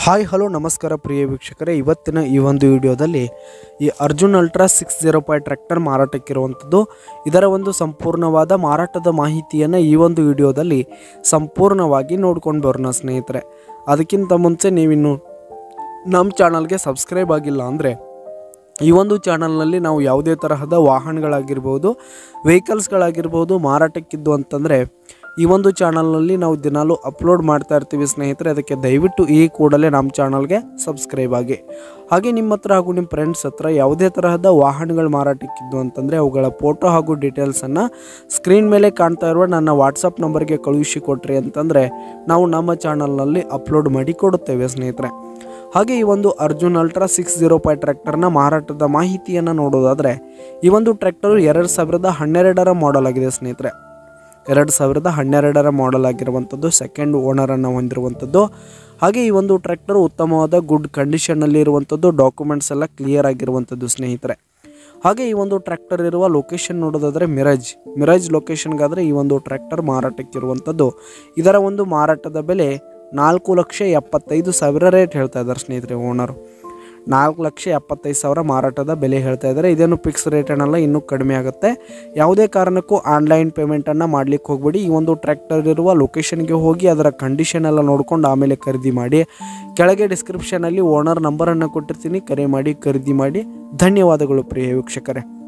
hi hello ನಮಸ್ಕಾರ ಪ್ರಿಯ ವೀಕ್ಷಕರೇ ಇವತ್ತಿನ ಈ ಒಂದು ವಿಡಿಯೋದಲ್ಲಿ ಈ Arjun ultra six zero five tractor ಮಾರಾಟಕ್ಕಿರುವಂಥದ್ದು ಇದರ ಒಂದು ಸಂಪೂರ್ಣವಾದ ಮಾರಾಟದ ಮಾಹಿತಿಯನ್ನು ಈ ಒಂದು ವಿಡಿಯೋದಲ್ಲಿ ಸಂಪೂರ್ಣವಾಗಿ ನೋಡ್ಕೊಂಡು ಬರೋಣ ಸ್ನೇಹಿತರೆ ಅದಕ್ಕಿಂತ ಮುಂಚೆ ನೀವಿನ್ನು ನಮ್ಮ ಚಾನಲ್ಗೆ ಸಬ್ಸ್ಕ್ರೈಬ್ ಆಗಿಲ್ಲ ಅಂದರೆ ಈ ಒಂದು ಚಾನಲ್ನಲ್ಲಿ ನಾವು ಯಾವುದೇ ತರಹದ ವಾಹನಗಳಾಗಿರ್ಬೋದು ವೆಹಿಕಲ್ಸ್ಗಳಾಗಿರ್ಬೋದು ಮಾರಾಟಕ್ಕಿದ್ದು ಅಂತಂದರೆ ಈ ಒಂದು ಚಾನಲ್ನಲ್ಲಿ ನಾವು ದಿನಾಲೂ ಅಪ್ಲೋಡ್ ಮಾಡ್ತಾ ಇರ್ತೀವಿ ಸ್ನೇಹಿತರೆ ಅದಕ್ಕೆ ದಯವಿಟ್ಟು ಈ ಕೂಡಲೇ ನಮ್ಮ ಚಾನಲ್ಗೆ ಸಬ್ಸ್ಕ್ರೈಬ್ ಆಗಿ ಹಾಗೆ ನಿಮ್ಮ ಹತ್ರ ಹಾಗೂ ನಿಮ್ಮ ಫ್ರೆಂಡ್ಸ್ ಹತ್ರ ಯಾವುದೇ ತರಹದ ವಾಹನಗಳು ಮಾರಾಟಕ್ಕಿದ್ದು ಅಂತಂದರೆ ಅವುಗಳ ಫೋಟೋ ಹಾಗೂ ಡೀಟೇಲ್ಸನ್ನು ಸ್ಕ್ರೀನ್ ಮೇಲೆ ಕಾಣ್ತಾ ಇರುವ ನನ್ನ ವಾಟ್ಸಪ್ ನಂಬರ್ಗೆ ಕಳುಹಿಸಿ ಕೊಟ್ರಿ ಅಂತಂದರೆ ನಾವು ನಮ್ಮ ಚಾನಲ್ನಲ್ಲಿ ಅಪ್ಲೋಡ್ ಮಾಡಿ ಕೊಡುತ್ತೇವೆ ಸ್ನೇಹಿತರೆ ಹಾಗೆ ಈ ಒಂದು Arjun ultra six zero five ಟ್ರ್ಯಾಕ್ಟರ್ನ ಮಾರಾಟದ ಮಾಹಿತಿಯನ್ನು ನೋಡೋದಾದರೆ ಈ ಒಂದು ಟ್ರ್ಯಾಕ್ಟರು ಎರಡು ಸಾವಿರದ ಹನ್ನೆರಡರ ಮಾಡೆಲ್ ಆಗಿದೆ ಸ್ನೇಹಿತರೆ ಎರಡು ಸಾವಿರದ ಹನ್ನೆರಡರ ಮಾಡೆಲ್ ಆಗಿರುವಂಥದ್ದು ಸೆಕೆಂಡ್ ಓನರನ್ನು ಹೊಂದಿರುವಂಥದ್ದು ಹಾಗೆ ಈ ಒಂದು ಟ್ರ್ಯಾಕ್ಟರ್ ಉತ್ತಮವಾದ ಗುಡ್ ಕಂಡೀಷನ್ನಲ್ಲಿ ಇರುವಂಥದ್ದು ಡಾಕ್ಯುಮೆಂಟ್ಸ್ ಎಲ್ಲ ಕ್ಲಿಯರ್ ಆಗಿರುವಂಥದ್ದು ಸ್ನೇಹಿತರೆ ಹಾಗೆ ಈ ಒಂದು ಟ್ರ್ಯಾಕ್ಟರ್ ಇರುವ ಲೊಕೇಶನ್ ನೋಡೋದಾದರೆ ಮಿರಾಜ್ ಮಿರಾಜ್ ಲೊಕೇಶನ್ಗಾದರೆ ಈ ಒಂದು ಟ್ರ್ಯಾಕ್ಟರ್ ಮಾರಾಟಕ್ಕಿರುವಂಥದ್ದು ಇದರ ಒಂದು ಮಾರಾಟದ ಬೆಲೆ ನಾಲ್ಕು ಲಕ್ಷ ಎಪ್ಪತ್ತೈದು ಸಾವಿರ ರೇಟ್ ಹೇಳ್ತಾ ಇದ್ದಾರೆ ಸ್ನೇಹಿತರೆ ಓನರು ನಾಲ್ಕು ಲಕ್ಷ ಎಪ್ಪತ್ತೈದು ಸಾವಿರ ಮಾರಾಟದ ಬೆಲೆ ಹೇಳ್ತಾ ಇದ್ದಾರೆ ಇದೇನು ಫಿಕ್ಸ್ ರೇಟ್ ಏನಲ್ಲ ಇನ್ನೂ ಕಡಿಮೆ ಆಗುತ್ತೆ ಯಾವುದೇ ಕಾರಣಕ್ಕೂ ಆನ್ಲೈನ್ ಪೇಮೆಂಟನ್ನು ಮಾಡ್ಲಿಕ್ಕೆ ಹೋಗ್ಬೇಡಿ ಈ ಒಂದು ಟ್ರ್ಯಾಕ್ಟರ್ ಇರುವ ಲೊಕೇಶನ್ಗೆ ಹೋಗಿ ಅದರ ಕಂಡೀಷನ್ ಎಲ್ಲ ನೋಡ್ಕೊಂಡು ಆಮೇಲೆ ಖರೀದಿ ಮಾಡಿ ಕೆಳಗೆ ಡಿಸ್ಕ್ರಿಪ್ಷನಲ್ಲಿ ಓನರ್ ನಂಬರನ್ನು ಕೊಟ್ಟಿರ್ತೀನಿ ಕರೆ ಮಾಡಿ ಖರೀದಿ ಮಾಡಿ ಧನ್ಯವಾದಗಳು ಪ್ರಿಯ ವೀಕ್ಷಕರೇ